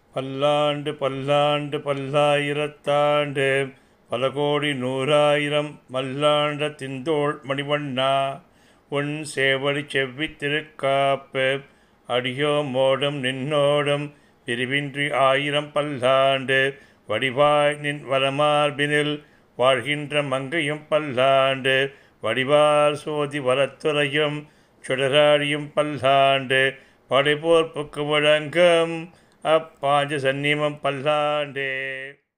பல்லாண்டு பல்லாண்டு பல்லாயிரத்தாண்டு பல கோடி நூறாயிரம் மல்லாண்ட திந்தோள் மணிவண்ணா உன் சேவடி செவ்வி திருக்காப்பு அடியோ மோடும் நின்னோடும் பிரிவின்றி ஆயிரம் பல்லாண்டு வடிவாய் நின் வலமார்பினில் வாழ்கின்ற மங்கையும் பல்லாண்டு வடிவார் சோதி வலத்துறையும் சுடராடியும் பல்லாண்டு படைபோர்ப்புக்கு வழங்கும் அப்பாஞ்ச சன்னிமம் பல்லாண்டே